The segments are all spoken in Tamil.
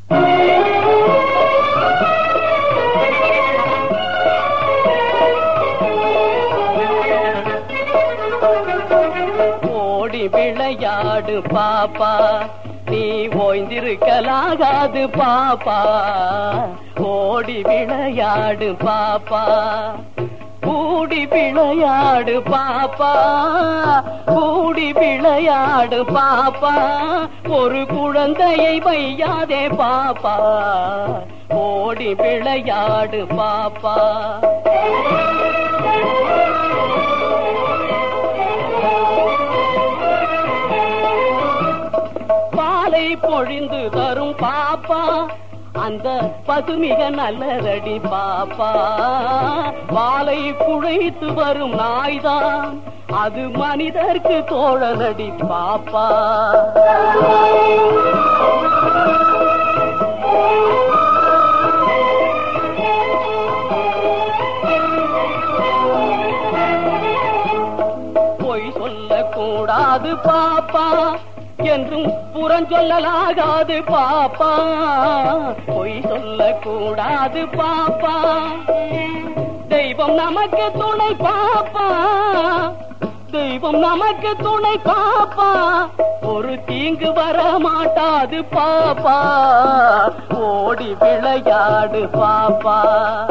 ஓடி விளையாடு பாப்பா நீ ஓய்ந்திருக்கலாகாது பாப்பா ஓடி விளையாடு பாப்பா கூடி விளையாடு பாப்பா கூடி விளையாடு பாப்பா ஒரு குழந்தையை வையாதே பாப்பா ஓடி விளையாடு பாப்பா பாலை பொழிந்து தரும் பாப்பா அந்த பசுமிக நல்லதடி பாப்பா பாலை குழைத்து வரும் நாய்தான் அது மனிதர்க்கு தோழனடி பாப்பா பொய் சொல்லக்கூடாது பாப்பா என்றும் புறஞ்சொல்லலாகாது பாப்பா பொய் சொல்லக்கூடாது பாப்பா தெய்வம் நமக்கு துணை பாப்பா தெய்வம் நமக்கு துணை பாப்பா ஒரு தீங்கு வர மாட்டாது பாப்பா ஓடி விளையாடு பாப்பா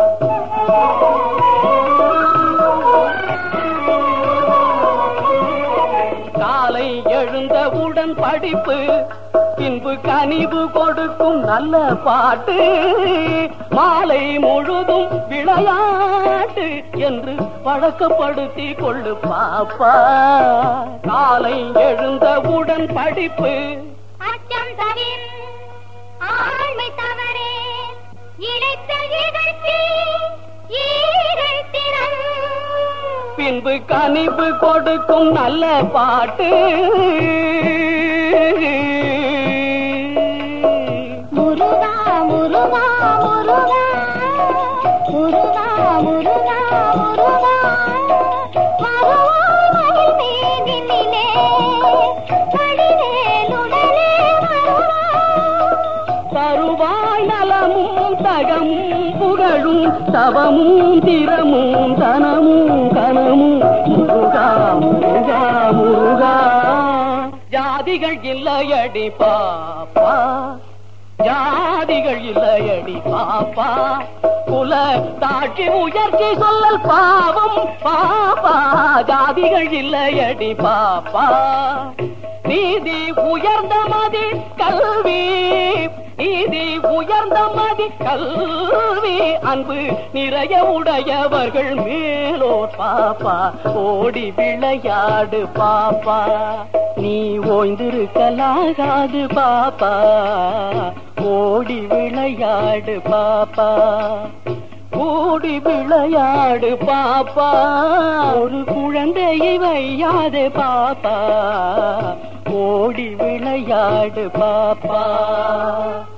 காலை எழுந்தவுடன் படிப்பு பின்பு கனிவு கொடுக்கும் நல்ல பாட்டு மாலை முழுதும் விளையாட்டு என்று பழக்கப்படுத்தி கொள்ளு பாப்பா காலை எழுந்தவுடன் படிப்பு அச்சம் தவிர ஆண்மை தவறே இழைத்த இகழ்ச்சி ஈகைத்திறம் பின்பு கனிவு கொடுக்கும் நல்ல பாட்டு முருகா முருகா முருகா முருகா முருகா முருகா மறுவாய் மயில் மீதினிலே வடிவேலுடனே வருவாய் தருவாய் நலமும் தகமும் புகழும் தவமும் திறமும் தனமும் கனமும் முருகா முருகா முருகா ஜாதிகள் இல்லையடி பாப்பா ஜாதிகள் இல்லையடி பாப்பா குல தாட்சி உயர்ச்சி சொல்லல் பாவம் பாப்பா ஜாதிகள் இல்லையடி பாப்பா நீதி உயர்ந்த மதி கல்வி நீதி உயர்ந்த மதி கல்வி அன்பு நிறைய உடையவர்கள் மேலோர் பாப்பா ஓடி விளையாடு பாப்பா நீ ஓய்ந்திருக்கலாகாது பாப்பா ஓடி விளையாடு பாப்பா கூடி விளையாடு பாப்பா ஒரு குழந்தையை வையாது பாப்பா ஓடி விளையாடு பாப்பா